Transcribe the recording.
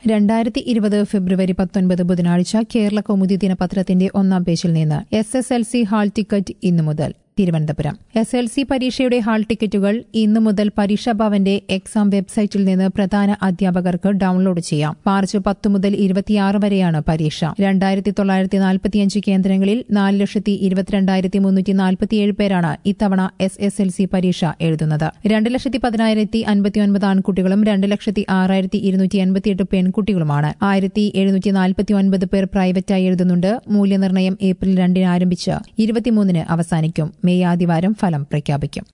രണ്ടായിരത്തി ഇരുപത് ഫെബ്രുവരി പത്തൊൻപത് ബുധനാഴ്ച കേരള കൗമുദി ദിനപത്രത്തിന്റെ ഒന്നാം പേജിൽ നിന്ന് S S L C hall ticket ഇന്നു മുതൽ തിരുവനന്തപുരം എസ് എൽ സി പരീക്ഷയുടെ ഹാൾ ടിക്കറ്റുകൾ ഇന്നു മുതൽ പരീക്ഷാ ഭവന്റെ എക്സാം വെബ്സൈറ്റിൽ നിന്ന് പ്രധാന അധ്യാപകർക്ക് ഡൌൺലോഡ് ചെയ്യാം മാർച്ച് പത്ത് മുതൽ ഇരുപത്തിയാറ് വരെയാണ് പരീക്ഷ രണ്ടായിരത്തി തൊള്ളായിരത്തി നാൽപ്പത്തിയഞ്ച് കേന്ദ്രങ്ങളിൽ നാല് ലക്ഷത്തി ഇരുപത്തിരണ്ടായിരത്തി മുന്നൂറ്റി നാൽപ്പത്തിയേഴ് പേരാണ് ഇത്തവണ എസ് എസ് എൽ സി പരീക്ഷ എഴുതുന്നത് രണ്ട് ലക്ഷത്തി പതിനായിരത്തി അൻപത്തിയൊൻപത് ആൺകുട്ടികളും രണ്ട് ലക്ഷത്തി ആറായിരത്തി ഇരുന്നൂറ്റി എൺപത്തിയെട്ട് പെൺകുട്ടികളുമാണ് ആയിരത്തി എഴുന്നൂറ്റി നാൽപ്പത്തി ഒൻപത് പേർ പ്രൈവറ്റായി എഴുതുന്നുണ്ട് മൂല്യനിർണ്ണയം ഏപ്രിൽ രണ്ടിന് ആരംഭിച്ച് ഇരുപത്തിമൂന്നിന് അവസാനിക്കും മെയ് ആദ്യവാരം ഫലം പ്രഖ്യാപിക്കും